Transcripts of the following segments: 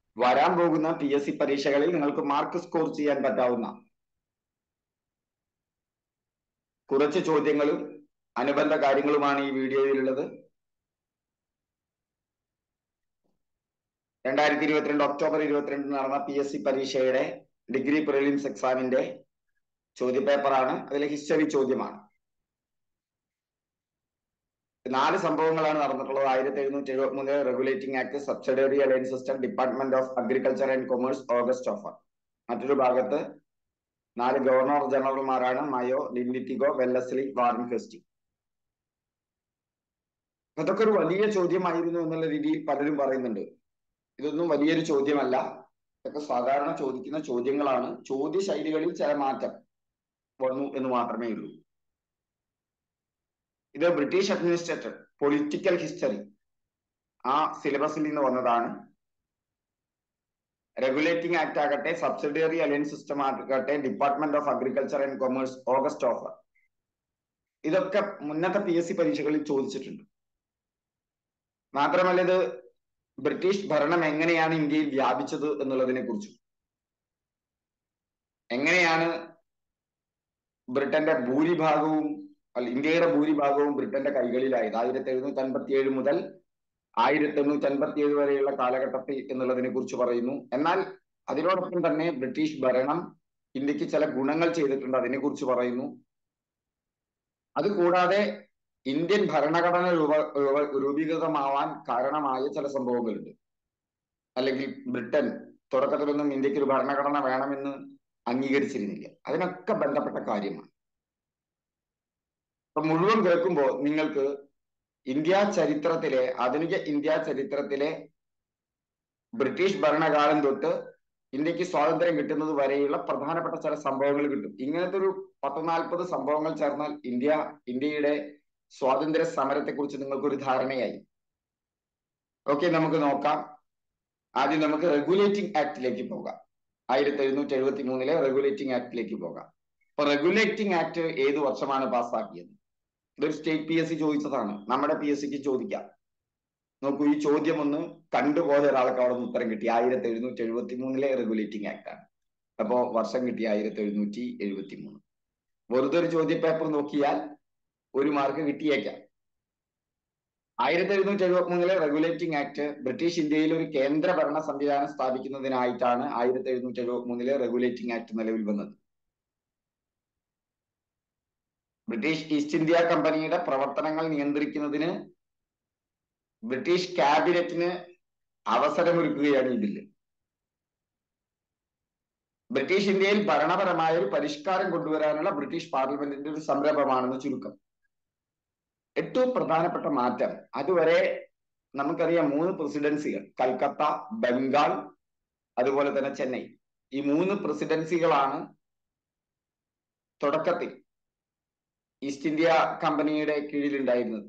വരാൻ പോകുന്ന P S C പരീക്ഷകളിൽ നിങ്ങൾക്ക് മാർക്ക് സ്കോർ ചെയ്യാൻ പറ്റാവുന്ന കുറച്ച് ചോദ്യങ്ങളും അനുബന്ധ കാര്യങ്ങളുമാണ് ഈ വീഡിയോയിലുള്ളത് രണ്ടായിരത്തി ഇരുപത്തിരണ്ട് ഒക്ടോബർ ഇരുപത്തിരണ്ടിന് നടന്ന പി എസ് സി പരീക്ഷയുടെ ഡിഗ്രി പ്രിലിംസ് എക്സാമിന്റെ ചോദ്യപേപ്പറാണ് അതിലെ ഹിസ്റ്ററി ചോദ്യമാണ് നാല് സംഭവങ്ങളാണ് നടന്നിട്ടുള്ളത് ആയിരത്തി എഴുന്നൂറ്റി എഴുപത്തി മൂന്ന് regulating act subsidiary alliance system department of agriculture and commerce August offer മറ്റൊരു ഭാഗത്ത് നാല് ഗവർണർ ജനറൽമാരാണ് മയോ ലിൻഡിറ്റിഗോ വെല്ലസ്ലി വാറൻ ഹെസ്റ്റി അതൊക്കെ ഒരു വലിയ ചോദ്യമായിരുന്നു എന്നുള്ള രീതിയിൽ പലരും പറയുന്നുണ്ട് ഇതൊന്നും വലിയൊരു ചോദ്യമല്ല ഇതൊക്കെ സാധാരണ ചോദിക്കുന്ന ചോദ്യങ്ങളാണ് ചോദ്യ ശൈലികളിൽ ചില മാറ്റം വന്നു എന്ന് മാത്രമേ ഉള്ളൂ ഇത് ബ്രിട്ടീഷ് അഡ്മിനിസ്ട്രേറ്റർ പൊളിറ്റിക്കൽ ഹിസ്റ്ററി ആ സിലബസിൽ നിന്ന് വന്നതാണ് റെഗുലേറ്റിംഗ് ആക്ട് ആകട്ടെ സബ്സിഡിയറി അലയൻസ് സിസ്റ്റം ആകട്ടെ department of agriculture and commerce August offer ഇതൊക്കെ മുന്നത്തെ പി എസ് സി പരീക്ഷകളിൽ ചോദിച്ചിട്ടുണ്ട് മാത്രമല്ല ഇത് ബ്രിട്ടീഷ് ഭരണം എങ്ങനെയാണ് ഇന്ത്യയിൽ വ്യാപിച്ചത് എന്നുള്ളതിനെ കുറിച്ചും എങ്ങനെയാണ് ബ്രിട്ടന്റെ ഭൂരിഭാഗവും അല്ല ഇന്ത്യയുടെ ഭൂരിഭാഗവും ബ്രിട്ടന്റെ കൈകളിലായത് ആയിരത്തി എഴുന്നൂറ്റി അൻപത്തി ഏഴ് മുതൽ ആയിരത്തി എണ്ണൂറ്റി അൻപത്തി ഏഴ് വരെയുള്ള കാലഘട്ടത്തിൽ എന്നുള്ളതിനെ കുറിച്ച് പറയുന്നു എന്നാൽ അതിനോടൊപ്പം തന്നെ ബ്രിട്ടീഷ് ഭരണം ഇന്ത്യക്ക് ചില ഗുണങ്ങൾ ചെയ്തിട്ടുണ്ട് അതിനെ കുറിച്ച് പറയുന്നു അതുകൂടാതെ ഇന്ത്യൻ ഭരണഘടന രൂപ രൂപീകൃതമാവാൻ കാരണമായ ചില സംഭവങ്ങളുണ്ട് അല്ലെങ്കിൽ ബ്രിട്ടൻ തുടക്കത്തിലൊന്നും ഇന്ത്യക്ക് ഒരു ഭരണഘടന വേണമെന്ന് അംഗീകരിച്ചിരുന്നില്ല അതിനൊക്കെ ബന്ധപ്പെട്ട കാര്യമാണ് അപ്പൊ മുഴുവൻ കേൾക്കുമ്പോൾ നിങ്ങൾക്ക് ഇന്ത്യ ചരിത്രത്തിലെ ആധുനിക ഇന്ത്യ ചരിത്രത്തിലെ ബ്രിട്ടീഷ് ഭരണകാലം തൊട്ട് ഇന്ത്യക്ക് സ്വാതന്ത്ര്യം കിട്ടുന്നത് വരെയുള്ള പ്രധാനപ്പെട്ട ചില സംഭവങ്ങൾ കിട്ടും ഇങ്ങനത്തെ ഒരു പത്ത് നാൽപ്പത് സംഭവങ്ങൾ ചേർന്നാൽ ഇന്ത്യ ഇന്ത്യയുടെ സ്വാതന്ത്ര്യ സമരത്തെ കുറിച്ച് നിങ്ങൾക്കൊരു ധാരണയായി ഓക്കെ നമുക്ക് നോക്കാം ആദ്യം നമുക്ക് റെഗുലേറ്റിംഗ് ആക്ടിലേക്ക് പോകാം ആയിരത്തി എഴുന്നൂറ്റി എഴുപത്തി മൂന്നിലെ റെഗുലേറ്റിംഗ് ആക്ടിലേക്ക് പോകാം അപ്പൊ റെഗുലേറ്റിംഗ് ആക്ട് ഏത് വർഷമാണ് പാസ്സാക്കിയത് ഇതൊരു സ്റ്റേറ്റ് പി എസ് സി ചോദിച്ചതാണ് നമ്മുടെ പി എസ് സിക്ക് ചോദിക്കാം നോക്കൂ ഈ ചോദ്യം ഒന്ന് കണ്ടുപോയ ഒരാൾക്ക് അവിടെ നിന്ന് ഉത്തരം കിട്ടി ആയിരത്തി എഴുന്നൂറ്റി എഴുപത്തി മൂന്നിലെ റെഗുലേറ്റിംഗ് ആക്ട് ആണ് അപ്പോ വർഷം കിട്ടി ആയിരത്തി എഴുന്നൂറ്റി എഴുപത്തി മൂന്ന് വെറുതെ ഒരു ചോദ്യ പേപ്പർ നോക്കിയാൽ ഒരു മാർക്ക് കിട്ടിയേക്കാം ആയിരത്തി എഴുന്നൂറ്റി എഴുപത്തി മൂന്നിലെ റെഗുലേറ്റിംഗ് ആക്ട് ബ്രിട്ടീഷ് ഇന്ത്യയിൽ ഒരു കേന്ദ്ര ഭരണ സംവിധാനം സ്ഥാപിക്കുന്നതിനായിട്ടാണ് ആയിരത്തി എഴുന്നൂറ്റി എഴുപത്തി മൂന്നിലെ റെഗുലേറ്റിംഗ് ആക്ട് നിലവിൽ വന്നത് ബ്രിട്ടീഷ് ഈസ്റ്റ് ഇന്ത്യ കമ്പനിയുടെ പ്രവർത്തനങ്ങൾ നിയന്ത്രിക്കുന്നതിന് ബ്രിട്ടീഷ് ക്യാബിനറ്റിന് അവസരമൊരുക്കുകയാണ് ഈ ബില്ല് ബ്രിട്ടീഷ് ഇന്ത്യയിൽ ഭരണപരമായ ഒരു പരിഷ്കാരം കൊണ്ടുവരാനുള്ള ബ്രിട്ടീഷ് പാർലമെന്റിന്റെ ഒരു സംരംഭമാണെന്ന് ചുരുക്കം ഏറ്റവും പ്രധാനപ്പെട്ട മാറ്റം അതുവരെ നമുക്കറിയാം മൂന്ന് പ്രസിഡൻസികൾ കൽക്കത്ത ബംഗാൾ അതുപോലെ തന്നെ ചെന്നൈ ഈ മൂന്ന് പ്രസിഡൻസികളാണ് തുടക്കത്തിൽ ഈസ്റ്റ് ഇന്ത്യ കമ്പനിയുടെ കീഴിലുണ്ടായിരുന്നത്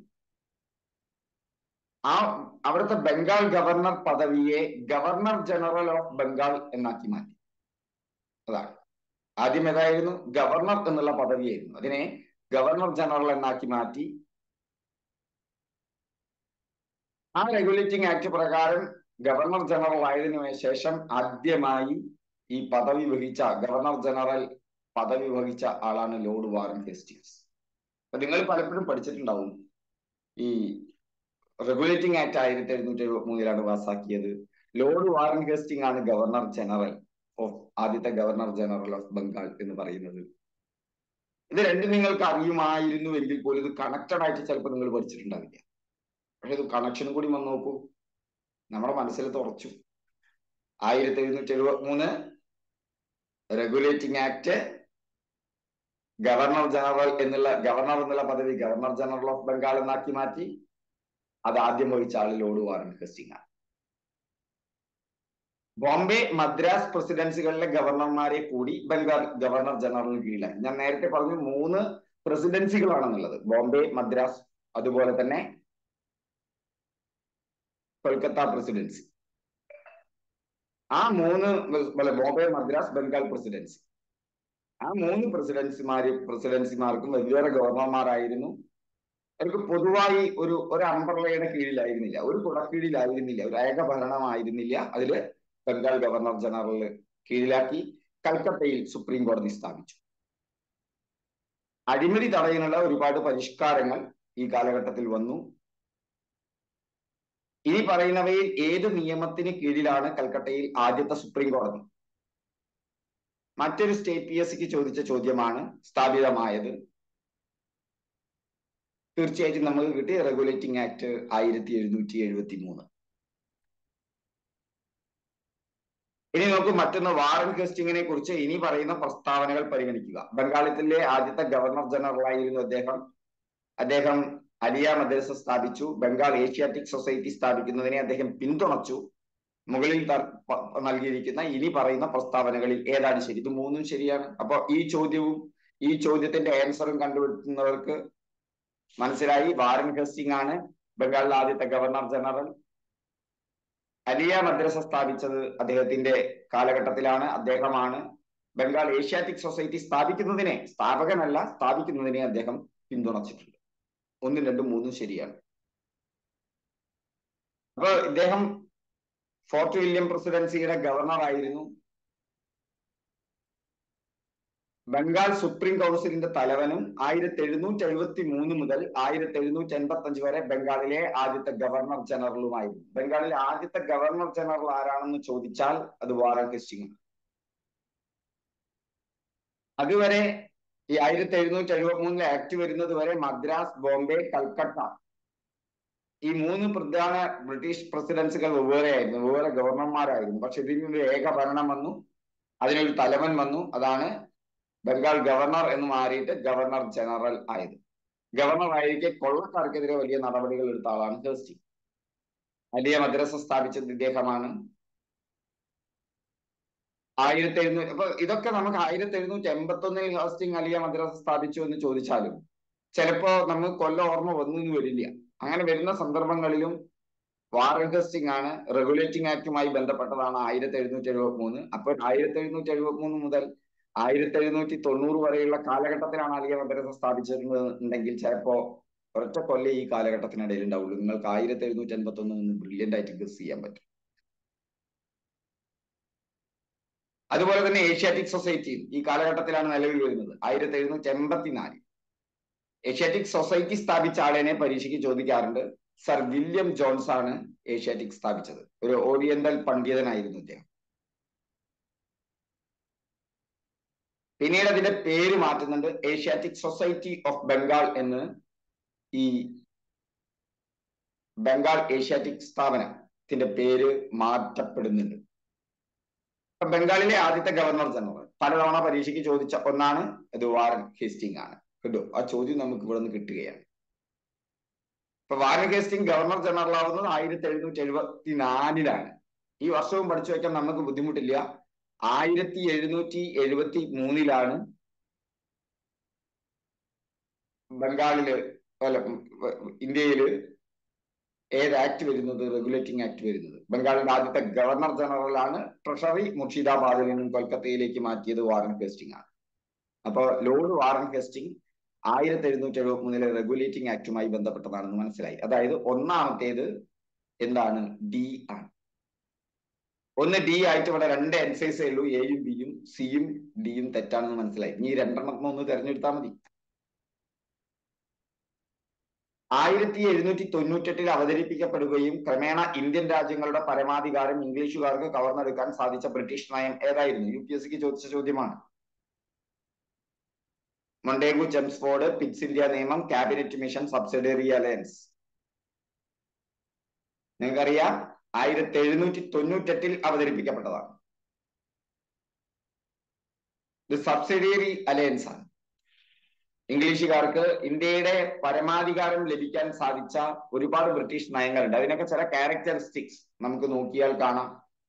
ആ അവിടുത്തെ ബംഗാൾ ഗവർണർ പദവിയെ ഗവർണർ ജനറൽ ഓഫ് ബംഗാൾ എന്നാക്കി മാറ്റി അതാണ് ആദ്യം ഏതായിരുന്നു ഗവർണർ എന്നുള്ള പദവിയായിരുന്നു അതിനെ ഗവർണർ ജനറൽ എന്നാക്കി മാറ്റി ആ റെഗുലേറ്റിംഗ് ആക്ട് പ്രകാരം ഗവർണർ ജനറൽ ആയതിനു ശേഷം ആദ്യമായി ഈ പദവി വഹിച്ച ഗവർണർ ജനറൽ പദവി വഹിച്ച ആളാണ് ലോർഡ് വാറൻ ഹേസ്റ്റിങ്സ് അപ്പൊ നിങ്ങൾ പലപ്പോഴും പഠിച്ചിട്ടുണ്ടാവും ഈ റെഗുലേറ്റിംഗ് ആക്ട് ആയിരത്തി എഴുന്നൂറ്റി എഴുപത്തി മൂന്നിലാണ് പാസ്സാക്കിയത് ലോർഡ് വാറൻ ഹേസ്റ്റിംഗ് ആണ് ഗവർണർ ജനറൽ ഓഫ് ആദ്യത്തെ ഗവർണർ ജനറൽ ഓഫ് ബംഗാൾ എന്ന് പറയുന്നത് ഇത് രണ്ടും നിങ്ങൾക്ക് അറിയുമായിരുന്നു എങ്കിൽ പോലും ഇത് കണക്റ്റഡ് ആയിട്ട് ചിലപ്പോൾ നിങ്ങൾ പഠിച്ചിട്ടുണ്ടാവില്ല പക്ഷെ ഇത് കണക്ഷനും കൂടി വന്ന് നോക്കൂ നമ്മുടെ മനസ്സിൽ തുറച്ചു ആയിരത്തി എഴുന്നൂറ്റി എഴുപത്തി മൂന്ന് റെഗുലേറ്റിംഗ് ആക്ട് ഗവർണർ ജനറൽ എന്നുള്ള ഗവർണർ എന്നുള്ള പദവി ഗവർണർ ജനറൽ ഓഫ് ബംഗാൾ എന്നാക്കി മാറ്റി അത് ആദ്യം വഹിച്ച ആൾ ലോർഡ് വാറൻ ഹെസ്റ്റിംഗ് ആണ് ബോംബെ മദ്രാസ് പ്രസിഡൻസികളിലെ ഗവർണർമാരെ കൂടി ബംഗാൾ ഗവർണർ ജനറലിന് കീഴിലായി ഞാൻ നേരത്തെ പറഞ്ഞു മൂന്ന് പ്രസിഡൻസികളാണെന്നുള്ളത് ബോംബെ മദ്രാസ് അതുപോലെ തന്നെ കൊൽക്കത്ത പ്രസിഡൻസി ആ മൂന്ന് ബോംബെ മദ്രാസ് ബംഗാൾ പ്രസിഡൻസി ആ മൂന്ന് പ്രസിഡൻസിമാര് പ്രസിഡൻസിമാർക്കും വെവ്വേറെ ഗവർണർമാരായിരുന്നു അവർക്ക് പൊതുവായി ഒരു ഒരു അംബർലയുടെ കീഴിലായിരുന്നില്ല ഒരു കുടക്കീഴിലായിരുന്നില്ല ഒരു ഏക ഭരണമായിരുന്നില്ല അതില് ബംഗാൾ ഗവർണർ ജനറൽ കീഴിലാക്കി കൽക്കട്ടയിൽ സുപ്രീം കോടതി സ്ഥാപിച്ചു അഴിമതി തടയാനുള്ള ഒരുപാട് പരിഷ്കാരങ്ങൾ ഈ കാലഘട്ടത്തിൽ വന്നു ഇനി പറയുന്നവയിൽ ഏത് നിയമത്തിന് കീഴിലാണ് കൽക്കട്ടയിൽ ആദ്യത്തെ സുപ്രീം കോടതി മറ്റൊരു സ്റ്റേറ്റ് പി എസ് സിക്ക് ചോദിച്ച ചോദ്യമാണ് സ്ഥാപിതമായത് തീർച്ചയായിട്ടും നമുക്ക് കിട്ടി റെഗുലേറ്റിംഗ് ആക്ട് ആയിരത്തി എഴുന്നൂറ്റി എഴുപത്തി മൂന്ന് ഇനി നമുക്ക് മറ്റൊന്ന് വാറൻ ഹേസ്റ്റിങ്ങിനെ കുറിച്ച് ഇനി പറയുന്ന പ്രസ്താവനകൾ പരിഗണിക്കുക ബംഗാളത്തിലെ ആദ്യത്തെ ഗവർണർ ജനറൽ ആയിരുന്നു അദ്ദേഹം അദ്ദേഹം അലിയ മദ്രസ സ്ഥാപിച്ചു ബംഗാൾ ഏഷ്യാറ്റിക് സൊസൈറ്റി സ്ഥാപിക്കുന്നതിനെ അദ്ദേഹം പിന്തുണച്ചു മുകളിൽ നൽകിയിരിക്കുന്ന ഇനി പറയുന്ന പ്രസ്താവനകളിൽ ഏതാണ് ശരി ഇത് മൂന്നും ശരിയാണ് അപ്പൊ ഈ ചോദ്യവും ഈ ചോദ്യത്തിന്റെ ആൻസറും കണ്ടുപിടുത്തുന്നവർക്ക് മനസ്സിലായി വാറൻ ഹെസ്റ്റിംഗ് ആണ് ബംഗാളിലെ ആദ്യത്തെ ഗവർണർ ജനറൽ അലിയ മദ്രസ സ്ഥാപിച്ചത് അദ്ദേഹത്തിന്റെ കാലഘട്ടത്തിലാണ് അദ്ദേഹമാണ് ബംഗാൾ ഏഷ്യാറ്റിക് സൊസൈറ്റി സ്ഥാപിക്കുന്നതിനെ സ്ഥാപകനല്ല സ്ഥാപിക്കുന്നതിനെ അദ്ദേഹം പിന്തുണച്ചിട്ടുണ്ട് ഒന്നും രണ്ടും മൂന്നും ശരിയാണ് അപ്പൊ ഇദ്ദേഹം ഫോർട്ട് വില്യം പ്രസിഡൻസിയുടെ ഗവർണർ ആയിരുന്നു ബംഗാൾ സുപ്രീം കൗൺസിലിന്റെ തലവനും ആയിരത്തി എഴുന്നൂറ്റി എഴുപത്തി മൂന്ന് മുതൽ ആയിരത്തി എഴുന്നൂറ്റി എൺപത്തി അഞ്ച് വരെ ബംഗാളിലെ ആദ്യത്തെ ഗവർണർ ജനറലുമായിരുന്നു ബംഗാളിലെ ആദ്യത്തെ ഗവർണർ ജനറൽ ആരാണെന്ന് ചോദിച്ചാൽ അത് വാറൻ ഹെസ്റ്റിംഗ് അതുവരെ ഈ ആയിരത്തി എഴുന്നൂറ്റി എഴുപത്തി മൂന്നിലെ ആക്ട് വരുന്നത് വരെ മദ്രാസ് ബോംബെ കൽക്കട്ട ഈ മൂന്ന് പ്രധാന ബ്രിട്ടീഷ് പ്രസിഡൻസികൾ വെവ്വേറെയായിരുന്നു വെവ്വേറെ ഗവർണർമാരായിരുന്നു പക്ഷെ ഇതിനൊരു ഏക ഭരണം വന്നു അതിനൊരു തലവൻ വന്നു അതാണ് ബംഗാൾ ഗവർണർ എന്ന് മാറിയിട്ട് ഗവർണർ ജനറൽ ആയത് ഗവർണർ ആയിരിക്കെ കൊള്ളക്കാർക്കെതിരെ വലിയ നടപടികൾ എടുത്ത ആളാണ് ഹേസ്റ്റി വലിയ മദ്രസ സ്ഥാപിച്ചത് ഇദ്ദേഹമാണ് ആയിരത്തി എഴുന്നൂറ്റി അപ്പൊ ഇതൊക്കെ നമുക്ക് ആയിരത്തി എഴുന്നൂറ്റി എൺപത്തി ഒന്നിൽ ഹേസ്റ്റിംഗ് അലിയ മദ്രസ സ്ഥാപിച്ചു എന്ന് ചോദിച്ചാലും ചിലപ്പോ നമുക്ക് കൊല്ലം ഓർമ്മ വന്നു എന്ന് വരില്ല അങ്ങനെ വരുന്ന സന്ദർഭങ്ങളിലും വാറൻ ഹെസ്റ്റിംഗ് ആണ് റെഗുലേറ്റിംഗ് ആക്ടുമായി ബന്ധപ്പെട്ടതാണ് ആയിരത്തി എഴുന്നൂറ്റി എഴുപത്തി മൂന്ന് അപ്പോൾ ആയിരത്തി എഴുന്നൂറ്റി എഴുപത്തി മൂന്ന് മുതൽ ആയിരത്തി എഴുന്നൂറ്റി തൊണ്ണൂറ് വരെയുള്ള കാലഘട്ടത്തിലാണ് അലിയ മദ്രസ സ്ഥാപിച്ചിട്ടുണ്ടെങ്കിൽ ചിലപ്പോ ഒരൊറ്റ കൊല്ലം ഈ കാലഘട്ടത്തിനിടയിൽ ഉണ്ടാവുള്ളൂ നിങ്ങൾക്ക് ആയിരത്തി എഴുന്നൂറ്റി എൺപത്തി ഒന്ന് ഒന്ന് ബ്രില്യൻ്റ് ആയിട്ട് ഗസ് ചെയ്യാൻ പറ്റും അതുപോലെ തന്നെ ഏഷ്യാറ്റിക് സൊസൈറ്റിയും ഈ കാലഘട്ടത്തിലാണ് നിലവിൽ വരുന്നത് ആയിരത്തി എഴുന്നൂറ്റി എൺപത്തിനാല് ഏഷ്യാറ്റിക് സൊസൈറ്റി സ്ഥാപിച്ച ആളിനെ പരീക്ഷയ്ക്ക് ചോദിക്കാറുണ്ട് സർ വില്യം ജോൺസ് ആണ് ഏഷ്യാറ്റിക് സ്ഥാപിച്ചത് ഒരു ഓറിയന്റൽ പണ്ഡിതനായിരുന്നു അദ്ദേഹം പിന്നീട് അതിന്റെ പേര് മാറ്റുന്നുണ്ട് ഏഷ്യാറ്റിക് സൊസൈറ്റി ഓഫ് ബംഗാൾ എന്ന് ഈ ബംഗാൾ ഏഷ്യാറ്റിക് സ്ഥാപനത്തിന്റെ പേര് മാറ്റപ്പെടുന്നുണ്ട് ബംഗാളിലെ ആദ്യത്തെ ഗവർണർ ജനറൽ പലതവണ പരീക്ഷയ്ക്ക് ചോദിച്ച ഒന്നാണ് ഇത് വാറൻ ഹേസ്റ്റിംഗ് ആണ് കേട്ടോ ആ ചോദ്യം നമുക്ക് ഇവിടെ നിന്ന് കിട്ടുകയാണ് ഇപ്പൊ വാറൻ ഹേസ്റ്റിംഗ് ഗവർണർ ജനറൽ ആവുന്നത് ആയിരത്തി എഴുന്നൂറ്റി എഴുപത്തി നാലിലാണ് ഈ വർഷവും പഠിച്ചു വെക്കാൻ നമുക്ക് ബുദ്ധിമുട്ടില്ല ആയിരത്തി എഴുന്നൂറ്റി എഴുപത്തി മൂന്നിലാണ് ബംഗാളില് അല്ല ഇന്ത്യയില് ഏത് ആക്ട് വരുന്നത് റെഗുലേറ്റിംഗ് ആക്ട് വരുന്നത് ബംഗാളിന്റെ ആദ്യത്തെ ഗവർണർ ജനറൽ ആണ് ട്രഷറി മുർഷിദാബാദിൽ നിന്നും കൊൽക്കത്തയിലേക്ക് മാറ്റിയത് വാറൻ ഹേസ്റ്റിംഗ് ആണ് അപ്പോൾ ലോർഡ് വാറൻ ഹേസ്റ്റിംഗ് ആയിരത്തി എഴുന്നൂറ്റി എഴുപത്തി മൂന്നിലെ റെഗുലേറ്റിംഗ് ആക്ടുമായി ബന്ധപ്പെട്ടതാണെന്ന് മനസ്സിലായി അതായത് ഒന്നാമത്തേത് എന്താണ് ഡി ആണ് ഒന്ന് ഡി ആയിട്ട് ഇവിടെ രണ്ട് എൻസൈസേ ഉള്ളൂ എയും ബിയും സിയും ഡിയും തെറ്റാണെന്ന് മനസ്സിലായി ഇനി രണ്ടെണ്ണം ഒന്ന് തെരഞ്ഞെടുത്താൽ മതി ആയിരത്തി എഴുന്നൂറ്റി തൊണ്ണൂറ്റെട്ടിൽ അവതരിപ്പിക്കപ്പെടുകയും ക്രമേണ ഇന്ത്യൻ രാജ്യങ്ങളുടെ പരമാധികാരം ഇംഗ്ലീഷുകാർക്ക് കവർന്നെടുക്കാൻ സാധിച്ച ബ്രിട്ടീഷ് നയം ഏതായിരുന്നു യു പി എസ് സിക്ക് ചോദിച്ച ചോദ്യമാണ് മൊണ്ടേഗു ചെംസ്ഫോർഡ് പിറ്റ്സ് ഇന്ത്യ നിയമം ക്യാബിനറ്റ് മിഷൻ സബ്സിഡറി അലയൻസ് നിങ്ങൾക്കറിയാം ആയിരത്തി എഴുന്നൂറ്റി തൊണ്ണൂറ്റെട്ടിൽ അവതരിപ്പിക്കപ്പെട്ടതാണ് ഇത് സബ്സിഡിയറി അലയൻസ് ആണ് ഇംഗ്ലീഷുകാർക്ക് ഇന്ത്യയുടെ പരമാധികാരം ലഭിക്കാൻ സാധിച്ച ഒരുപാട് ബ്രിട്ടീഷ് നയങ്ങളുണ്ട് അതിനൊക്കെ ചില ക്യാരക്ടറിസ്റ്റിക്സ് നമുക്ക് നോക്കിയാൽ കാണാം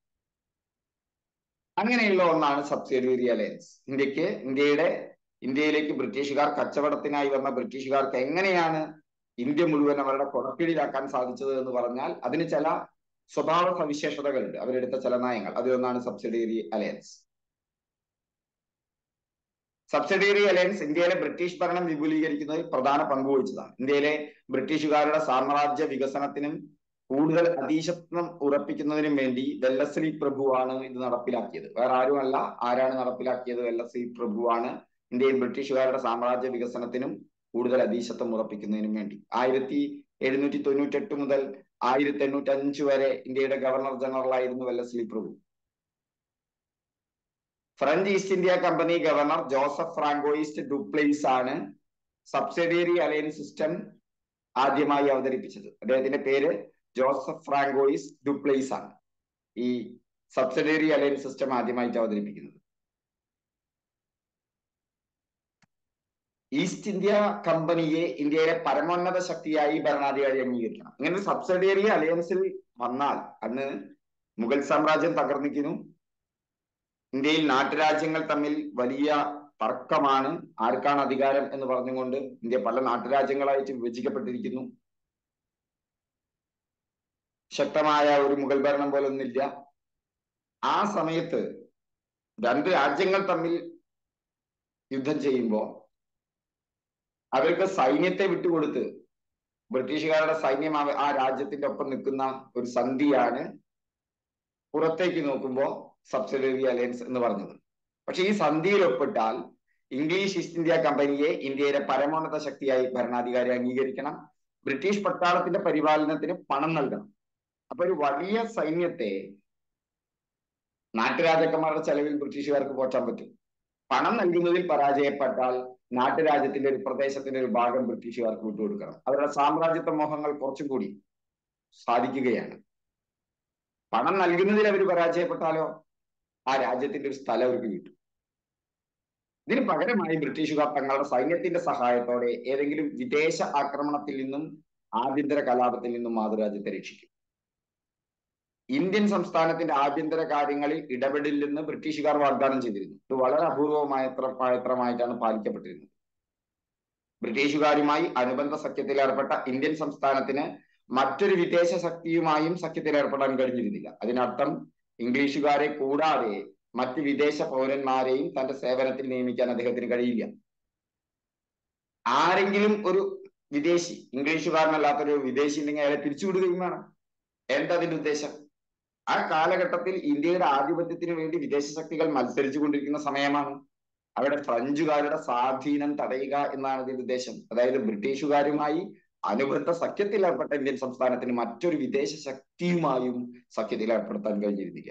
അങ്ങനെയുള്ള ഒന്നാണ് സബ്സിഡിയറി അലയൻസ് ഇന്ത്യക്ക് ഇന്ത്യയുടെ ഇന്ത്യയിലേക്ക് ബ്രിട്ടീഷുകാർ കച്ചവടത്തിനായി വന്ന ബ്രിട്ടീഷുകാർക്ക് എങ്ങനെയാണ് ഇന്ത്യ മുഴുവൻ അവരുടെ കൊടക്കീഴിലാക്കാൻ സാധിച്ചത് എന്ന് പറഞ്ഞാൽ അതിന് ചില സ്വഭാവ സവിശേഷതകളുണ്ട് അവരെടുത്ത ചില നയങ്ങൾ അതിലൊന്നാണ് സബ്സിഡിയറി അലയൻസ് സബ്സിഡിയറി അലയൻസ് ഇന്ത്യയിലെ ബ്രിട്ടീഷ് ഭരണം വിപുലീകരിക്കുന്നതിൽ പ്രധാന പങ്ക് വഹിച്ചതാണ് ഇന്ത്യയിലെ ബ്രിട്ടീഷുകാരുടെ സാമ്രാജ്യ വികസനത്തിനും കൂടുതൽ അധീശത്വം ഉറപ്പിക്കുന്നതിനും വേണ്ടി വെല്ലസ്ലി പ്രഭുവാണ് ഇത് നടപ്പിലാക്കിയത് വേറെ ആരുമല്ല ആരാണ് നടപ്പിലാക്കിയത് വെല്ലസ്ലി പ്രഭുവാണ് ഇന്ത്യയിൽ ബ്രിട്ടീഷുകാരുടെ സാമ്രാജ്യ വികസനത്തിനും കൂടുതൽ അധീശത്വം ഉറപ്പിക്കുന്നതിനും വേണ്ടി ആയിരത്തി എഴുന്നൂറ്റി തൊണ്ണൂറ്റി എട്ട് മുതൽ ആയിരത്തി എണ്ണൂറ്റി അഞ്ച് വരെ ഇന്ത്യയുടെ ഗവർണർ ജനറൽ ആയിരുന്നു വെല്ലസ്ലി പ്രഭു French East India Company governor Joseph Francois Dupleix ആണ് സബ്സിഡിയറി അലയൻസ് സിസ്റ്റം ആദ്യമായി അവതരിപ്പിച്ചത് അദ്ദേഹത്തിന്റെ പേര് ജോസഫ് ഫ്രാങ്കോയിസ് ഡുപ്ലേസ് ആണ് ഈ സബ്സിഡിയറി അലയൻസ് സിസ്റ്റം ആദ്യമായിട്ട് അവതരിപ്പിക്കുന്നത് ഈസ്റ്റ് ഇന്ത്യ കമ്പനിയെ ഇന്ത്യയിലെ പരമോന്നത ശക്തിയായി ഭരണാധികാരി അംഗീകരിക്കണം അങ്ങനെ സബ്സിഡിയറി അലയൻസിൽ വന്നാൽ അന്ന് മുഗൾ സാമ്രാജ്യം തകർന്നിരിക്കുന്നു ഇന്ത്യയിൽ നാട്ടുരാജ്യങ്ങൾ തമ്മിൽ വലിയ തർക്കമാണ് ആർക്കാണ് അധികാരം എന്ന് പറഞ്ഞുകൊണ്ട് ഇന്ത്യ പല നാട്ടുരാജ്യങ്ങളായിട്ട് വിഭജിക്കപ്പെട്ടിരിക്കുന്നു ശക്തമായ ഒരു മുഗൾ ഭരണം പോലെ ഒന്നില്ല ആ സമയത്ത് രണ്ട് രാജ്യങ്ങൾ തമ്മിൽ യുദ്ധം ചെയ്യുമ്പോൾ അവർക്ക് സൈന്യത്തെ വിട്ടുകൊടുത്ത് ബ്രിട്ടീഷുകാരുടെ സൈന്യം ആ രാജ്യത്തിന്റെ ഒപ്പം നിൽക്കുന്ന ഒരു സന്ധിയാണ് പുറത്തേക്ക് നോക്കുമ്പോൾ സബ്സിഡറി അലയൻസ് എന്ന് പറഞ്ഞത് പക്ഷെ ഈ സന്ധിയിൽ ഒപ്പിട്ടാൽ ഇംഗ്ലീഷ് ഈസ്റ്റ് ഇന്ത്യ കമ്പനിയെ ഇന്ത്യയിലെ പരമോന്നത ശക്തിയായി ഭരണാധികാരി അംഗീകരിക്കണം ബ്രിട്ടീഷ് പട്ടാളത്തിന്റെ പരിപാലനത്തിന് പണം നൽകണം അപ്പൊ ഒരു വലിയ സൈന്യത്തെ നാട്ടുരാജാക്കന്മാരുടെ ചെലവിൽ ബ്രിട്ടീഷുകാർക്ക് പോറ്റാൻ പറ്റും പണം നൽകുന്നതിൽ പരാജയപ്പെട്ടാൽ നാട്ടുരാജ്യത്തിന്റെ ഒരു പ്രദേശത്തിന്റെ ഒരു ഭാഗം ബ്രിട്ടീഷുകാർക്ക് വിട്ടുകൊടുക്കണം അവരുടെ സാമ്രാജ്യത്വ മോഹങ്ങൾ കുറച്ചും കൂടി സാധിക്കുകയാണ് പണം നൽകുന്നതിൽ അവർ പരാജയപ്പെട്ടാലോ ആ രാജ്യത്തിന്റെ ഒരു സ്ഥലം അവർക്ക് കിട്ടും ഇതിന് പകരമായി ബ്രിട്ടീഷുകാർ തങ്ങളുടെ സൈന്യത്തിന്റെ സഹായത്തോടെ ഏതെങ്കിലും വിദേശ ആക്രമണത്തിൽ നിന്നും ആഭ്യന്തര കലാപത്തിൽ നിന്നും മാതൃരാജ്യത്തെ രക്ഷിക്കും ഇന്ത്യൻ സംസ്ഥാനത്തിന്റെ ആഭ്യന്തര കാര്യങ്ങളിൽ ഇടപെടില്ലെന്ന് ബ്രിട്ടീഷുകാർ വാഗ്ദാനം ചെയ്തിരുന്നു ഇത് വളരെ അപൂർവമായ പത്രമായിട്ടാണ് പാലിക്കപ്പെട്ടിരുന്നത് ബ്രിട്ടീഷുകാരുമായി അനുബന്ധ സഖ്യത്തിൽ ഏർപ്പെട്ട ഇന്ത്യൻ സംസ്ഥാനത്തിന് മറ്റൊരു വിദേശ ശക്തിയുമായും സഖ്യത്തിൽ ഏർപ്പെടാൻ കഴിഞ്ഞിരുന്നില്ല അതിനർത്ഥം ഇംഗ്ലീഷുകാരെ കൂടാതെ മറ്റ് വിദേശ പൗരന്മാരെയും തന്റെ സേവനത്തിൽ നിയമിക്കാൻ അദ്ദേഹത്തിന് കഴിയില്ല ആരെങ്കിലും ഒരു വിദേശി ഇംഗ്ലീഷുകാരനല്ലാത്തൊരു വിദേശി ഉണ്ടെങ്കിൽ അയാളെ പിരിച്ചുവിടുകയും വേണം എന്താ അതിന്റെ ഉദ്ദേശം ആ കാലഘട്ടത്തിൽ ഇന്ത്യയുടെ ആധിപത്യത്തിന് വേണ്ടി വിദേശ ശക്തികൾ മത്സരിച്ചു കൊണ്ടിരിക്കുന്ന സമയമാണ് അവിടെ ഫ്രഞ്ചുകാരുടെ സ്വാധീനം തടയുക എന്നാണ് ഇതിന്റെ ഉദ്ദേശം അതായത് ബ്രിട്ടീഷുകാരുമായി അനുബന്ധ സഖ്യത്തിൽ ഏർപ്പെട്ട ഇന്ത്യൻ സംസ്ഥാനത്തിന് മറ്റൊരു വിദേശ ശക്തിയുമായും സഖ്യത്തിൽ ഏർപ്പെടുത്താൻ കഴിഞ്ഞിരുന്നില്ല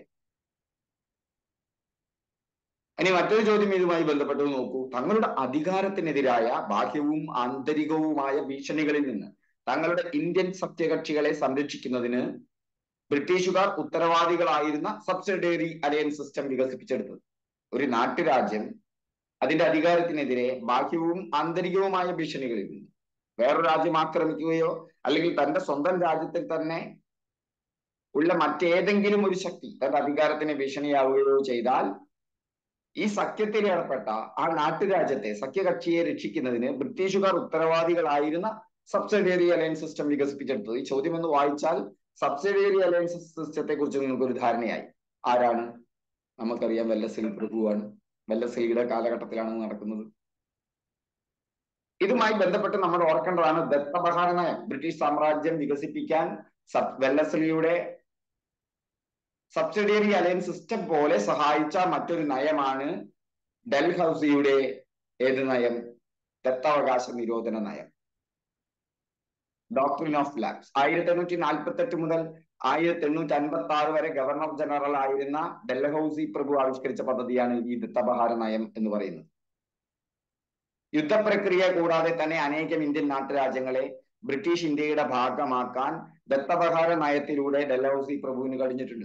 ഇനി മറ്റൊരു ചോദ്യം ഇതുമായി ബന്ധപ്പെട്ടത് നോക്കൂ തങ്ങളുടെ അധികാരത്തിനെതിരായ ബാഹ്യവും ആന്തരികവുമായ ഭീഷണികളിൽ നിന്ന് തങ്ങളുടെ ഇന്ത്യൻ സഖ്യകക്ഷികളെ സംരക്ഷിക്കുന്നതിന് ബ്രിട്ടീഷുകാർ ഉത്തരവാദികളായിരുന്ന സബ്സിഡറി അലയൻസ് സിസ്റ്റം വികസിപ്പിച്ചെടുത്തത് ഒരു നാട്ടുരാജ്യം അതിന്റെ അധികാരത്തിനെതിരെ ബാഹ്യവും ആന്തരികവുമായ ഭീഷണികളിൽ നിന്ന് വേറൊരു രാജ്യം ആക്രമിക്കുകയോ അല്ലെങ്കിൽ തന്റെ സ്വന്തം രാജ്യത്തിൽ തന്നെ ഉള്ള മറ്റേതെങ്കിലും ഒരു ശക്തി തന്റെ അധികാരത്തിന് ഭീഷണിയാവുകയോ ചെയ്താൽ ഈ സഖ്യത്തിൽ ഏർപ്പെട്ട ആ നാട്ടുരാജ്യത്തെ സഖ്യകക്ഷിയെ രക്ഷിക്കുന്നതിന് ബ്രിട്ടീഷുകാർ ഉത്തരവാദികളായിരുന്ന സബ്സിഡിയറി അലയൻസ് സിസ്റ്റം വികസിപ്പിച്ചെടുത്തത് ഈ ചോദ്യം ഒന്ന് വായിച്ചാൽ സബ്സിഡിയറി അലയൻസ് സിസ്റ്റത്തെ കുറിച്ച് നിങ്ങൾക്ക് ഒരു ധാരണയായി ആരാണ് നമുക്കറിയാം വെല്ലസ്ലി പ്രഭുവാണ് വെല്ലസ്ലിയുടെ കാലഘട്ടത്തിലാണ് നടക്കുന്നത് ഇതുമായി ബന്ധപ്പെട്ട് നമ്മൾ ഓർക്കേണ്ടതാണ് ദത്തബഹാര നയം ബ്രിട്ടീഷ് സാമ്രാജ്യം വികസിപ്പിക്കാൻ വെല്ലസ്ലിയുടെ സബ്സിഡിയറി അലയൻസ് സിസ്റ്റം പോലെ സഹായിച്ച മറ്റൊരു നയമാണ് ഡൽഹൌസിയുടെ ഏത് നയം ദത്താവകാശ നിരോധന നയം ഡോക്ട്രിൻ ഓഫ് ലാബ്സ് ആയിരത്തി എണ്ണൂറ്റി നാൽപ്പത്തി എട്ട് മുതൽ ആയിരത്തി എണ്ണൂറ്റി അൻപത്തി ആറ് വരെ ഗവർണർ ജനറൽ ആയിരുന്ന ഡൽഹൌസി പ്രഭു ആവിഷ്കരിച്ച പദ്ധതിയാണ് ഈ ദത്തബഹാര നയം എന്ന് പറയുന്നത് യുദ്ധപ്രക്രിയ കൂടാതെ തന്നെ അനേകം ഇന്ത്യൻ നാട്ടുരാജ്യങ്ങളെ ബ്രിട്ടീഷ് ഇന്ത്യയുടെ ഭാഗമാക്കാൻ ദത്തബഹാര നയത്തിലൂടെ ഡൽഹൌസി പ്രഭുവിന് കഴിഞ്ഞിട്ടുണ്ട്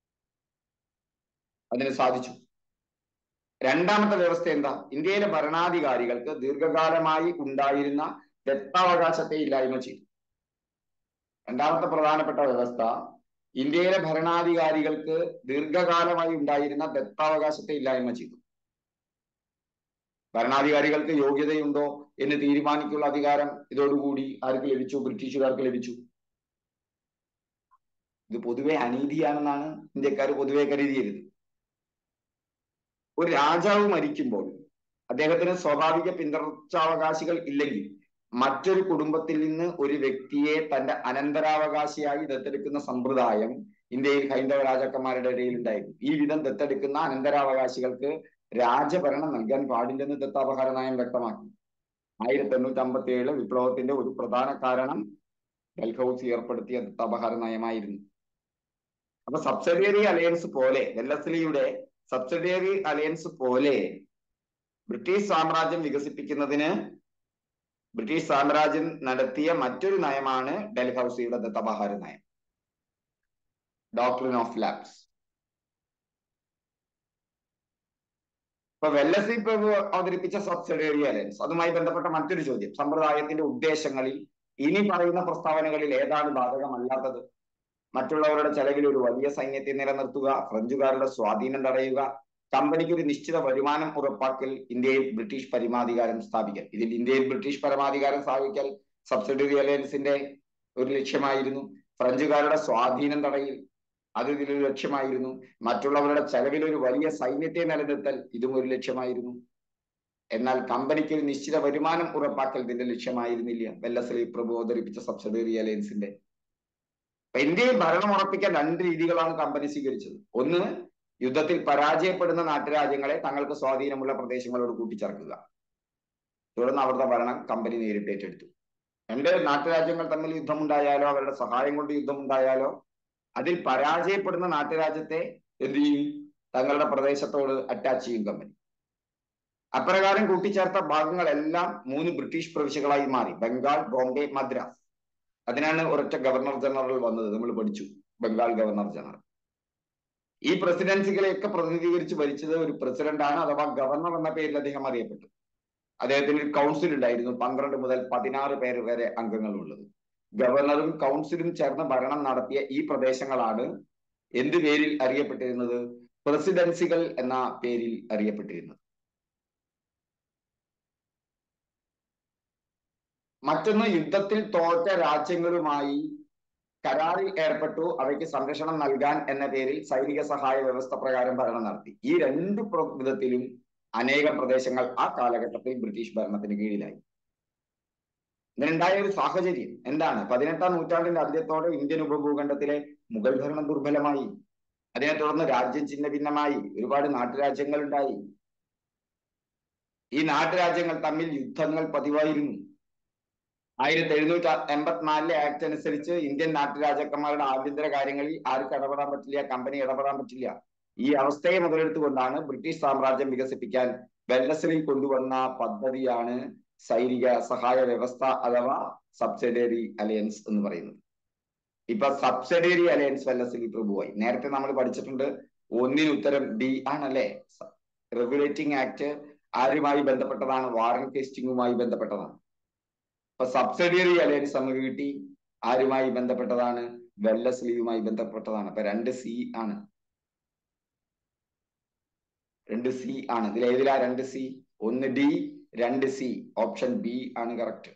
അതിന് സാധിച്ചു രണ്ടാമത്തെ വ്യവസ്ഥ എന്താ ഇന്ത്യയിലെ ഭരണാധികാരികൾക്ക് ദീർഘകാലമായി ഉണ്ടായിരുന്ന ദത്താവകാശത്തെ ഇല്ലായ്മ ചെയ്തു രണ്ടാമത്തെ പ്രധാനപ്പെട്ട വ്യവസ്ഥ ഇന്ത്യയിലെ ഭരണാധികാരികൾക്ക് ദീർഘകാലമായി ഉണ്ടായിരുന്ന ദത്താവകാശത്തെ ഇല്ലായ്മ ചെയ്തു ഭരണാധികാരികൾക്ക് യോഗ്യതയുണ്ടോ എന്ന് തീരുമാനിക്കുള്ള അധികാരം ഇതോടുകൂടി ആർക്ക് ലഭിച്ചു ബ്രിട്ടീഷുകാർക്ക് ലഭിച്ചു ഇത് പൊതുവെ അനീതിയാണെന്നാണ് ഇന്ത്യക്കാർ പൊതുവെ കരുതിയത് ഒരു രാജാവ് മരിക്കുമ്പോൾ അദ്ദേഹത്തിന് സ്വാഭാവിക പിന്തുടർച്ചാവകാശികൾ ഇല്ലെങ്കിൽ മറ്റൊരു കുടുംബത്തിൽ നിന്ന് ഒരു വ്യക്തിയെ തന്റെ അനന്തരാവകാശിയായി ദത്തെടുക്കുന്ന സമ്പ്രദായം ഇന്ത്യയിൽ ഹൈന്ദവ രാജാക്കന്മാരുടെ ഇടയിൽ ഉണ്ടായിരുന്നു ഈ വിധം ദത്തെടുക്കുന്ന അനന്തരാവകാശികൾക്ക് രാജഭരണം നൽകാൻ പാടില്ലെന്ന് ദത്താപഹാര നയം വ്യക്തമാക്കി ആയിരത്തി എണ്ണൂറ്റി അമ്പത്തി ഏഴ് വിപ്ലവത്തിന്റെ ഒരു പ്രധാന കാരണം ഡൽഹൌസി ഏർപ്പെടുത്തിയ ദത്താപഹാര നയമായിരുന്നു അപ്പൊ സബ്സിഡിയറി അലയൻസ് പോലെ വെല്ലസ്ലിയുടെ സബ്സിഡിയറി അലയൻസ് പോലെ ബ്രിട്ടീഷ് സാമ്രാജ്യം വികസിപ്പിക്കുന്നതിന് ബ്രിട്ടീഷ് സാമ്രാജ്യം നടത്തിയ മറ്റൊരു നയമാണ് ഡൽഹൌസിയുടെ ദത്തബഹാര നയം ഡോക്ടറിൻ ഓഫ് ലാബ്സ് ഇപ്പൊ വെല്ലസി പ്രഭു അവതരിപ്പിച്ച സബ്സിഡിയറി അലയൻസ് അതുമായി ബന്ധപ്പെട്ട മറ്റൊരു ചോദ്യം സമ്പ്രദായത്തിന്റെ ഉദ്ദേശങ്ങളിൽ ഇനി പറയുന്ന പ്രസ്താവനകളിൽ ഏതാണ് ബാധകമല്ലാത്തത് മറ്റുള്ളവരുടെ ചെലവിൽ ഒരു വലിയ സൈന്യത്തെ നിലനിർത്തുക ഫ്രഞ്ചുകാരുടെ സ്വാധീനം തടയുക കമ്പനിക്ക് ഒരു നിശ്ചിത വരുമാനം ഉറപ്പാക്കൽ ഇന്ത്യയിൽ ബ്രിട്ടീഷ് പരമാധികാരം സ്ഥാപിക്കൽ ഇതിൽ ഇന്ത്യയിൽ ബ്രിട്ടീഷ് പരമാധികാരം സ്ഥാപിക്കൽ സബ്സിഡറി അലയൻസിന്റെ ഒരു ലക്ഷ്യമായിരുന്നു ഫ്രഞ്ചുകാരുടെ സ്വാധീനം തടയൽ അത് ഇതിലൊരു ലക്ഷ്യമായിരുന്നു മറ്റുള്ളവരുടെ ചെലവിൽ ഒരു വലിയ സൈന്യത്തെ നിലനിർത്തൽ ഇതും ഒരു ലക്ഷ്യമായിരുന്നു എന്നാൽ കമ്പനിക്ക് ഒരു നിശ്ചിത വരുമാനം ഉറപ്പാക്കൽ ഇതിന്റെ ലക്ഷ്യമായിരുന്നില്ല വെല്ലസ്ലി പ്രഭു അവതരിപ്പിച്ച സബ്സിഡറി അലയൻസിന്റെ ഇന്ത്യയിൽ ഭരണം ഉറപ്പിക്കാൻ രണ്ട് രീതികളാണ് കമ്പനി സ്വീകരിച്ചത് ഒന്ന് യുദ്ധത്തിൽ പരാജയപ്പെടുന്ന നാട്ടുരാജ്യങ്ങളെ തങ്ങൾക്ക് സ്വാധീനമുള്ള പ്രദേശങ്ങളോട് കൂട്ടിച്ചേർക്കുക തുടർന്ന് അവരുടെ ഭരണം കമ്പനി നേരിട്ട് ഏറ്റെടുത്തു രണ്ട് നാട്ടുരാജ്യങ്ങൾ തമ്മിൽ യുദ്ധമുണ്ടായാലോ അവരുടെ സഹായം കൊണ്ട് യുദ്ധമുണ്ടായാലോ അതിൽ പരാജയപ്പെടുന്ന നാട്ടുരാജ്യത്തെ എന്ത് ചെയ്യും തങ്ങളുടെ പ്രദേശത്തോട് അറ്റാച്ച് ചെയ്യും കമ്പനി അപ്രകാരം കൂട്ടിച്ചേർത്ത ഭാഗങ്ങളെല്ലാം മൂന്ന് ബ്രിട്ടീഷ് പ്രവിശ്യകളായി മാറി ബംഗാൾ ബോംബെ മദ്രാസ് അതിനാണ് ഒരൊറ്റ ഗവർണർ ജനറൽ വന്നത് നമ്മൾ പഠിച്ചു ബംഗാൾ ഗവർണർ ജനറൽ ഈ പ്രസിഡൻസികളെയൊക്കെ പ്രതിനിധീകരിച്ച് ഭരിച്ചത് ഒരു പ്രസിഡന്റാണ് അഥവാ ഗവർണർ എന്ന പേരിൽ അദ്ദേഹം അറിയപ്പെട്ടു അദ്ദേഹത്തിന് ഒരു കൗൺസിൽ ഉണ്ടായിരുന്നു പന്ത്രണ്ട് മുതൽ പതിനാറ് പേര് വരെ അംഗങ്ങളുള്ളത് ഗവർണറും കൗൺസിലും ചേർന്ന് ഭരണം നടത്തിയ ഈ പ്രദേശങ്ങളാണ് എന്ത് പേരിൽ അറിയപ്പെട്ടിരുന്നത് പ്രസിഡൻസികൾ എന്ന പേരിൽ അറിയപ്പെട്ടിരുന്നത് മറ്റൊന്ന് യുദ്ധത്തിൽ തോറ്റ രാജ്യങ്ങളുമായി കരാറിൽ ഏർപ്പെട്ടു അവയ്ക്ക് സംരക്ഷണം നൽകാൻ എന്ന പേരിൽ സൈനിക സഹായ വ്യവസ്ഥ പ്രകാരം ഭരണം നടത്തി ഈ രണ്ട് വിധത്തിലും അനേകം പ്രദേശങ്ങൾ ആ കാലഘട്ടത്തിൽ ബ്രിട്ടീഷ് ഭരണത്തിന് കീഴിലായി ഇതിനുണ്ടായ ഒരു സാഹചര്യം എന്താണ് പതിനെട്ടാം നൂറ്റാണ്ടിന്റെ അന്ത്യത്തോടെ ഇന്ത്യൻ ഉപഭൂഖണ്ഡത്തിലെ മുഗൾ ഭരണം ദുർബലമായി അതിനെ തുടർന്ന് രാജ്യം ചിഹ്ന ഭിന്നമായി ഒരുപാട് നാട്ടുരാജ്യങ്ങൾ ഉണ്ടായി ഈ നാട്ടുരാജ്യങ്ങൾ തമ്മിൽ യുദ്ധങ്ങൾ പതിവായിരുന്നു ആയിരത്തി എഴുന്നൂറ്റി എൺപത്തിനാലിലെ ആക്ട് അനുസരിച്ച് ഇന്ത്യൻ നാട്ടുരാജാക്കന്മാരുടെ ആഭ്യന്തര കാര്യങ്ങളിൽ ആർക്ക് ഇടപെടാൻ പറ്റില്ല കമ്പനി ഇടപെടാൻ പറ്റില്ല ഈ അവസ്ഥയെ മുതലെടുത്തുകൊണ്ടാണ് ബ്രിട്ടീഷ് സാമ്രാജ്യം വികസിപ്പിക്കാൻ വെല്ലസിലിൽ കൊണ്ടുവന്ന പദ്ധതിയാണ് സൈനിക സഹായ വ്യവസ്ഥ അഥവാ സബ്സിഡറി അലയൻസ് എന്ന് പറയുന്നത് ഇപ്പൊ സബ്സിഡറി അലയൻസ് വെല്ലസിലി പ്രഭുവായി നേരത്തെ നമ്മൾ പഠിച്ചിട്ടുണ്ട് ഒന്നിന് ഉത്തരം ഡി ആണല്ലേ റെഗുലേറ്റിംഗ് ആക്ട് ആരുമായി ബന്ധപ്പെട്ടതാണ് വാറൻ കേസ്റ്റിംഗുമായി ബന്ധപ്പെട്ടതാണ് അപ്പൊ സബ്സിഡിയറി അലയൻസ് നമുക്ക് കിട്ടി ആരുമായി ബന്ധപ്പെട്ടതാണ് വെല്ലസ്ലിയുമായി ബന്ധപ്പെട്ടതാണ് അപ്പൊ രണ്ട് സി ആണ് രണ്ട് സി ആണ് ഇതിൽ ഏതിലാ രണ്ട് സി ഒന്ന് ഡി രണ്ട് സി ഓപ്ഷൻ ബി ആണ് കറക്റ്റ്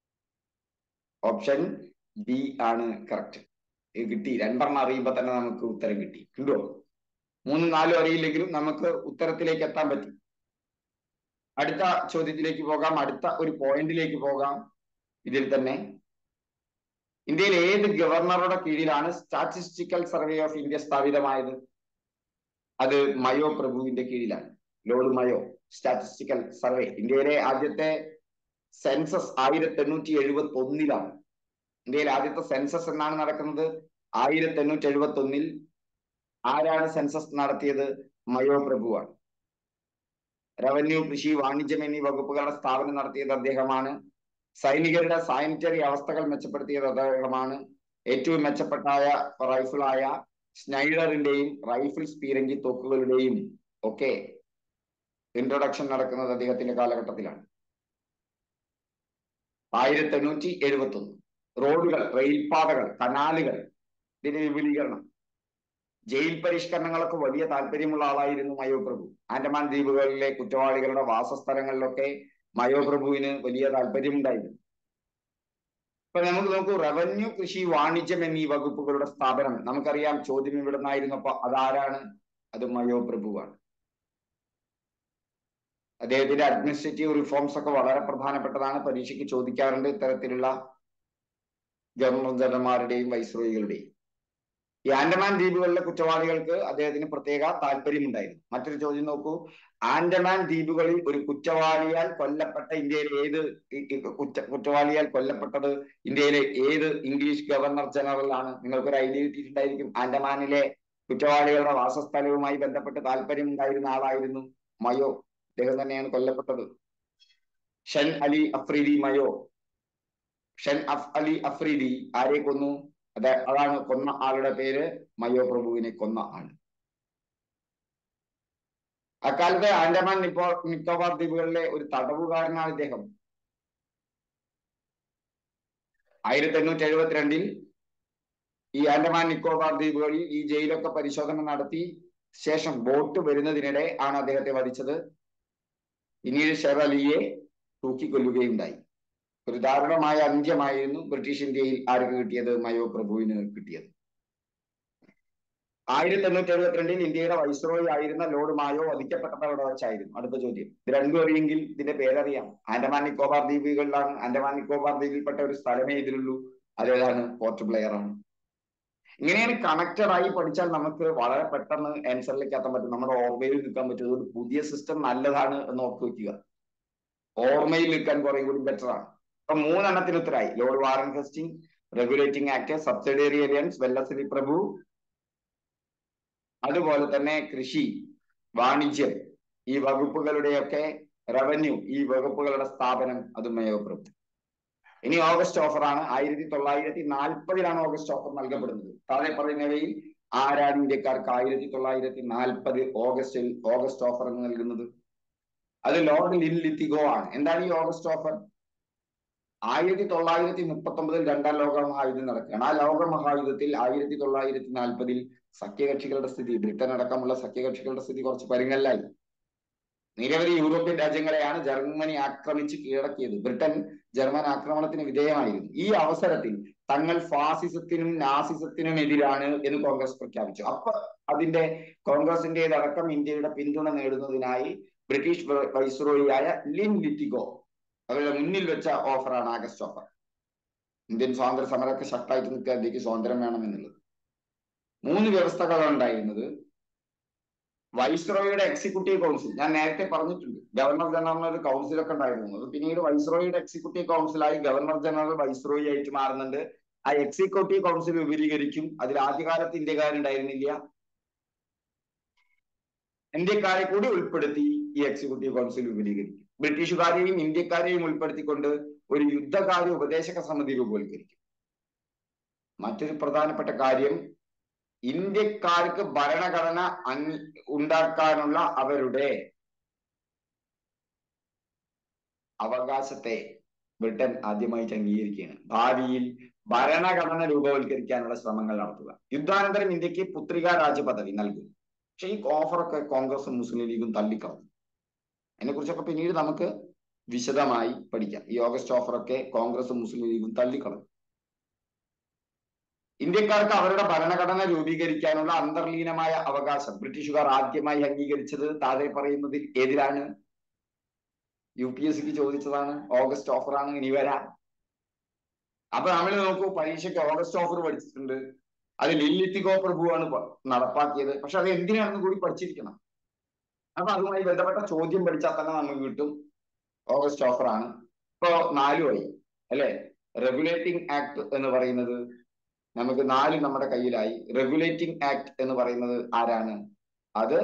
ഓപ്ഷൻ ബി ആണ് കറക്റ്റ് ഇത് കിട്ടി രണ്ടെണ്ണം അറിയുമ്പോ തന്നെ നമുക്ക് ഉത്തരം കിട്ടി കിട്ടുമോ മൂന്നും നാലും അറിയില്ലെങ്കിലും നമുക്ക് ഉത്തരത്തിലേക്ക് എത്താൻ പറ്റി അടുത്ത ചോദ്യത്തിലേക്ക് പോകാം അടുത്ത ഒരു പോയിന്റിലേക്ക് പോകാം ഇതിൽ തന്നെ ഇന്ത്യയിൽ ഏത് ഗവർണറുടെ കീഴിലാണ് സ്റ്റാറ്റിസ്റ്റിക്കൽ സർവേ ഓഫ് ഇന്ത്യ സ്ഥാപിതമായത് അത് മയോ പ്രഭുവിന്റെ കീഴിലാണ് ലോർഡ് മയോ സ്റ്റാറ്റിസ്റ്റിക്കൽ സർവേ ഇന്ത്യയിലെ ആദ്യത്തെ സെൻസസ് ആയിരത്തി എണ്ണൂറ്റി എഴുപത്തി ഒന്നിലാണ് ഇന്ത്യയിൽ ആദ്യത്തെ സെൻസസ് എന്നാണ് നടക്കുന്നത് ആയിരത്തി എണ്ണൂറ്റി എഴുപത്തി ഒന്നിൽ ആരാണ് സെൻസസ് നടത്തിയത് മയോ പ്രഭുവാണ് റവന്യൂ കൃഷി വാണിജ്യം എന്നീ വകുപ്പുകളുടെ സ്ഥാപനം നടത്തിയത് അദ്ദേഹമാണ് സൈനികരുടെ സാനിറ്ററി അവസ്ഥകൾ മെച്ചപ്പെടുത്തിയത് അദ്ദേഹമാണ് ഏറ്റവും മെച്ചപ്പെട്ടായ റൈഫിളായ സ്നൈഡറിന്റെയും റൈഫിൾസ് പീരങ്കി തോക്കുകളുടെയും ഒക്കെ ഇൻട്രൊഡക്ഷൻ നടക്കുന്നത് അദ്ദേഹത്തിന്റെ കാലഘട്ടത്തിലാണ് ആയിരത്തി എണ്ണൂറ്റി എഴുപത്തി ഒന്ന് റോഡുകൾ റെയിൽപാതകൾ കനാലുകൾ ഇതിന്റെ വിപുലീകരണം ജയിൽ പരിഷ്കരണങ്ങളൊക്കെ വലിയ താല്പര്യമുള്ള ആളായിരുന്നു മയോ പ്രഭു ആൻഡമാൻ ദ്വീപുകളിലെ കുറ്റവാളികളുടെ വാസസ്ഥലങ്ങളിലൊക്കെ മയോ പ്രഭുവിന് വലിയ താല്പര്യമുണ്ടായിരുന്നു ഇപ്പൊ നമുക്ക് നോക്കൂ റവന്യൂ കൃഷി വാണിജ്യം എന്നീ വകുപ്പുകളുടെ സ്ഥാപനം നമുക്കറിയാം ചോദ്യം ഇവിടെ നിന്നായിരുന്നു അപ്പൊ അതാരാണ് അത് മയോ പ്രഭുവാണ് അദ്ദേഹത്തിന്റെ അഡ്മിനിസ്ട്രേറ്റീവ് റിഫോംസ് ഒക്കെ വളരെ പ്രധാനപ്പെട്ടതാണ് പരീക്ഷയ്ക്ക് ചോദിക്കാറുണ്ട് ഇത്തരത്തിലുള്ള ഗവർണർ ജനറൽമാരുടെയും വൈസ്രോയികളുടെയും ഈ ആൻഡമാൻ ദ്വീപുകളിലെ കുറ്റവാളികൾക്ക് അദ്ദേഹത്തിന് പ്രത്യേക താല്പര്യമുണ്ടായിരുന്നു മറ്റൊരു ചോദ്യം നോക്കൂ ആൻഡമാൻ ദ്വീപുകളിൽ ഒരു കുറ്റവാളിയാൽ കൊല്ലപ്പെട്ട ഇന്ത്യയിലെ ഏത് കുറ്റ കുറ്റവാളിയാൽ കൊല്ലപ്പെട്ടത് ഇന്ത്യയിലെ ഏത് ഇംഗ്ലീഷ് ഗവർണർ ജനറൽ ആണ് നിങ്ങൾക്കൊരു ഐഡിയ കിട്ടിയിട്ടുണ്ടായിരിക്കും ആൻഡമാനിലെ കുറ്റവാളികളുടെ വാസസ്ഥലവുമായി ബന്ധപ്പെട്ട് താല്പര്യം ഉണ്ടായിരുന്ന ആളായിരുന്നു മയോ അദ്ദേഹം തന്നെയാണ് കൊല്ലപ്പെട്ടത് ഷൻ അലി അഫ്രീദി മയോ ഷൻ അഫ് അലി അഫ്രീദി ആരെ കൊന്നു അതെ അതാണ് കൊന്ന ആളുടെ പേര് മയോ പ്രഭുവിനെ കൊന്ന ആള് അക്കാലത്ത് ആൻഡമാൻ നിക്കോ നിക്കോബാർ ദ്വീപുകളിലെ ഒരു തടവുകാരനാണ് ഇദ്ദേഹം ആയിരത്തി എണ്ണൂറ്റി എഴുപത്തിരണ്ടിൽ ഈ ആൻഡമാൻ നിക്കോബാർ ദ്വീപുകളിൽ ഈ ജയിലൊക്കെ പരിശോധന നടത്തി ശേഷം ബോട്ട് വരുന്നതിനിടെ ആണ് അദ്ദേഹത്തെ വധിച്ചത് പിന്നീട് ഷെറലിയെ തൂക്കിക്കൊല്ലുകയുണ്ടായി ഒരു ദാരുണമായ അന്ത്യമായിരുന്നു ബ്രിട്ടീഷ് ഇന്ത്യയിൽ ആർക്ക് കിട്ടിയത് മയോ പ്രഭുവിന് കിട്ടിയത് ആയിരത്തി എണ്ണൂറ്റി എഴുപത്തിരണ്ടിൽ ഇന്ത്യയുടെ വൈസ്രോയി ആയിരുന്ന ലോർഡ് മായോ വധിക്കപ്പെട്ടത് അവിടെ വെച്ചായിരുന്നു അടുത്ത ചോദ്യം ഇത് രണ്ടും അറിയെങ്കിൽ ഇതിന്റെ പേരറിയാം ആൻഡമാൻ നിക്കോബാർ ദ്വീപുകളിലാണ് ആൻഡമാൻ നിക്കോബാർ ദ്വീപിൽപ്പെട്ട ഒരു സ്ഥലമേ ഇതിലുള്ളൂ അതേതാണ് പോർട്ട് ബ്ലെയർ ആണ് ഇങ്ങനെയാണ് കണക്റ്റഡ് ആയി പഠിച്ചാൽ നമുക്ക് വളരെ പെട്ടെന്ന് ആൻസറിലേക്ക് എത്താൻ പറ്റും നമ്മുടെ ഓർമ്മയിൽ നിൽക്കാൻ പറ്റും ഒരു പുതിയ സിസ്റ്റം നല്ലതാണ് എന്ന് ഓർത്ത് വെക്കുക ഓർമ്മയിൽ നിൽക്കാൻ കുറെ കൂടി ബെറ്റർ ആണ് അപ്പൊ മൂന്നെണ്ണത്തിന് ഉത്തരായി lord Warren Hastings regulating act subsidiary alliance Wellesley പ്രഭു അതുപോലെ തന്നെ കൃഷി വാണിജ്യം ഈ വകുപ്പുകളുടെയൊക്കെ റവന്യൂ ഈ വകുപ്പുകളുടെ സ്ഥാപനം അത് മേയോ പ്രഭു ഇനി ഓഗസ്റ്റ് ഓഫറാണ് ആയിരത്തി തൊള്ളായിരത്തി നാൽപ്പതിലാണ് ഓഗസ്റ്റ് ഓഫർ നൽകപ്പെടുന്നത് താഴെ പറയുന്നവയിൽ ആരാണ് ഇന്ത്യക്കാർക്ക് ആയിരത്തി തൊള്ളായിരത്തി നാൽപ്പത് ഓഗസ്റ്റിൽ ഓഗസ്റ്റ് ഓഫർ എന്ന് നൽകുന്നത് അത് ലോർഡ് ലിൻ ലിത്തിഗോ ആണ് എന്താണ് ഈ ഓഗസ്റ്റ് ഓഫർ ആയിരത്തി തൊള്ളായിരത്തി മുപ്പത്തി ഒമ്പതിൽ രണ്ടാം ലോക മഹായുദ്ധം നടക്കുകയാണ് ആ ലോക മഹായുദ്ധത്തിൽ ആയിരത്തി തൊള്ളായിരത്തി നാൽപ്പതിൽ സഖ്യകക്ഷികളുടെ സ്ഥിതി ബ്രിട്ടൻ അടക്കമുള്ള സഖ്യകക്ഷികളുടെ സ്ഥിതി കുറച്ച് പരുങ്ങല്ലായി നിരവധി യൂറോപ്യൻ രാജ്യങ്ങളെയാണ് ജർമ്മനി ആക്രമിച്ച് കീഴടക്കിയത് ബ്രിട്ടൻ ജർമ്മൻ ആക്രമണത്തിന് വിധേയമായിരുന്നു ഈ അവസരത്തിൽ തങ്ങൾ ഫാസിസത്തിനും നാസിസത്തിനും എതിരാണ് എന്ന് കോൺഗ്രസ് പ്രഖ്യാപിച്ചു അപ്പൊ അതിന്റെ കോൺഗ്രസിന്റേതടക്കം ഇന്ത്യയുടെ പിന്തുണ നേടുന്നതിനായി ബ്രിട്ടീഷ് വൈസ്രോയിയായ ലിൻ ലിറ്റിഗോ അവരുടെ മുന്നിൽ വെച്ച ഓഫറാണ് ആഗസ്റ്റ് ഓഫർ ഇന്ത്യൻ സ്വാതന്ത്ര്യ സമരമൊക്കെ ശക്തമായിട്ട് നിൽക്കുക ഇന്ത്യക്ക് സ്വാതന്ത്ര്യം വേണം എന്നുള്ളത് മൂന്ന് വ്യവസ്ഥകളാണ് ഉണ്ടായിരുന്നത് വൈസ്രോയുടെ എക്സിക്യൂട്ടീവ് കൗൺസിൽ ഞാൻ നേരത്തെ പറഞ്ഞിട്ടുണ്ട് ഗവർണർ ജനറൽ ഒരു കൗൺസിലൊക്കെ ഉണ്ടായിരുന്നു അത് പിന്നീട് വൈസ്രോയുടെ എക്സിക്യൂട്ടീവ് കൗൺസിലായി ഗവർണർ ജനറൽ വൈസ്രോയി ആയിട്ട് മാറുന്നുണ്ട് ആ എക്സിക്യൂട്ടീവ് കൗൺസിൽ വിപുലീകരിക്കും അതിൽ ആദ്യകാലത്ത് ഇന്ത്യക്കാരുണ്ടായിരുന്നില്ല ഇന്ത്യക്കാരെ കൂടി ഉൾപ്പെടുത്തി ഈ എക്സിക്യൂട്ടീവ് കൗൺസിൽ വിപുലീകരിക്കും ബ്രിട്ടീഷുകാരെയും ഇന്ത്യക്കാരെയും ഉൾപ്പെടുത്തിക്കൊണ്ട് ഒരു യുദ്ധകാര്യ ഉപദേശക സമിതി രൂപവൽക്കരിക്കും മറ്റൊരു പ്രധാനപ്പെട്ട കാര്യം ഇന്ത്യക്കാർക്ക് ഭരണഘടന ഉണ്ടാക്കാനുള്ള അവരുടെ അവകാശത്തെ ബ്രിട്ടൻ ആദ്യമായിട്ട് അംഗീകരിക്കുകയാണ് ഭാവിയിൽ ഭരണഘടന രൂപവൽക്കരിക്കാനുള്ള ശ്രമങ്ങൾ നടത്തുക യുദ്ധാനന്തരം ഇന്ത്യക്ക് പുത്രികാ രാജ്യ പദവി നൽകും പക്ഷെ ഈ ഓഫറൊക്കെ കോൺഗ്രസും മുസ്ലിം ലീഗും തള്ളിക്കളഞ്ഞു അതിനെക്കുറിച്ചൊക്കെ പിന്നീട് നമുക്ക് വിശദമായി പഠിക്കാം ഈ ഓഗസ്റ്റ് ഓഫറൊക്കെ കോൺഗ്രസും മുസ്ലിം ലീഗും തള്ളിക്കളഞ്ഞു ഇന്ത്യക്കാർക്ക് അവരുടെ ഭരണഘടന രൂപീകരിക്കാനുള്ള അന്തർലീനമായ അവകാശം ബ്രിട്ടീഷുകാർ ആദ്യമായി അംഗീകരിച്ചത് താഴെ പറയുന്നതിൽ ഏതിലാണ് യു പി എസ് സിക്ക് ചോദിച്ചതാണ് ഓഗസ്റ്റ് ഓഫറാണ് ഇനി വരാം അപ്പൊ നമ്മൾ നോക്കൂ പരീക്ഷയ്ക്ക് ഓഗസ്റ്റ് ഓഫർ പഠിച്ചിട്ടുണ്ട് അത് ലില്ലിത്തികോ പ്രഭുവാണ് നടപ്പാക്കിയത് പക്ഷെ അത് എന്തിനാണെന്ന് കൂടി പഠിച്ചിരിക്കണം അപ്പൊ അതുമായി ബന്ധപ്പെട്ട ചോദ്യം പഠിച്ചാൽ തന്നെ നമുക്ക് കിട്ടും ഓഗസ്റ്റ് ഓഫറാണ് ഇപ്പോ നാലുമായി അല്ലെ റെഗുലേറ്റിംഗ് ആക്ട് എന്ന് പറയുന്നത് നമുക്ക് നാല് നമ്മുടെ കയ്യിലായി റെഗുലേറ്റിംഗ് ആക്ട് എന്ന് പറയുന്നത് ആരാണ് അത്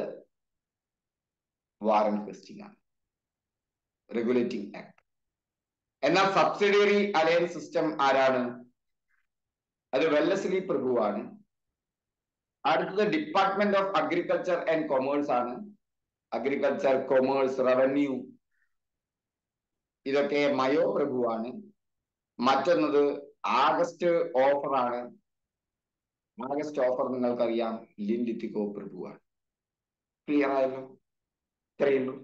വാറൻ ഹെസ്റ്റിംഗ് ആണ് റെഗുലേറ്റിംഗ് ആക്ട് എന്നാൽ സബ്സിഡിയറി അലയൻസ് സിസ്റ്റം ആരാണ് അത് വെല്ലസ്ലി പ്രഭുവാണ് അടുത്തത് department of agriculture and commerce ആണ് അഗ്രികൾച്ചർ കൊമേഴ്സ് റവന്യൂ ഇതൊക്കെ മയോ പ്രഭുവാണ് മറ്റൊന്നത് ആഗസ്റ്റ് ഓഫറാണ് ആഗസ്റ്റ് ഓഫർ നിങ്ങൾക്കറിയാം ലിൻഡിത്തിക്കോ പ്രഭുവാണ് ക്ലിയർ ആയല്ലോ ഇത്രയുള്ളൂ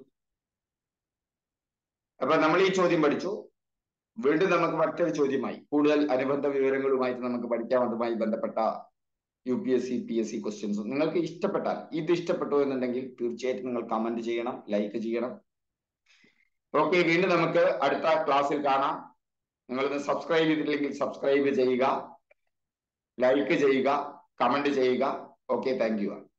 അപ്പൊ നമ്മൾ ഈ ചോദ്യം പഠിച്ചു വീണ്ടും നമുക്ക് മറ്റൊരു ചോദ്യമായി കൂടുതൽ അനുബന്ധ വിവരങ്ങളുമായിട്ട് നമുക്ക് പഠിക്കാം അതുമായി ബന്ധപ്പെട്ട U P S C P S C questions നിങ്ങൾക്ക് ഇഷ്ടപ്പെട്ടാൽ ഇത് ഇഷ്ടപ്പെട്ടു എന്നുണ്ടെങ്കിൽ തീർച്ചയായിട്ടും നിങ്ങൾ കമന്റ് ചെയ്യണം ലൈക്ക് ചെയ്യണം ഓക്കെ വീണ്ടും നമുക്ക് അടുത്ത ക്ലാസ്സിൽ കാണാം നിങ്ങളിത് സബ്സ്ക്രൈബ് ചെയ്തിട്ടില്ലെങ്കിൽ സബ്സ്ക്രൈബ് ചെയ്യുക ലൈക്ക് ചെയ്യുക കമന്റ് ചെയ്യുക ഓക്കെ താങ്ക് യു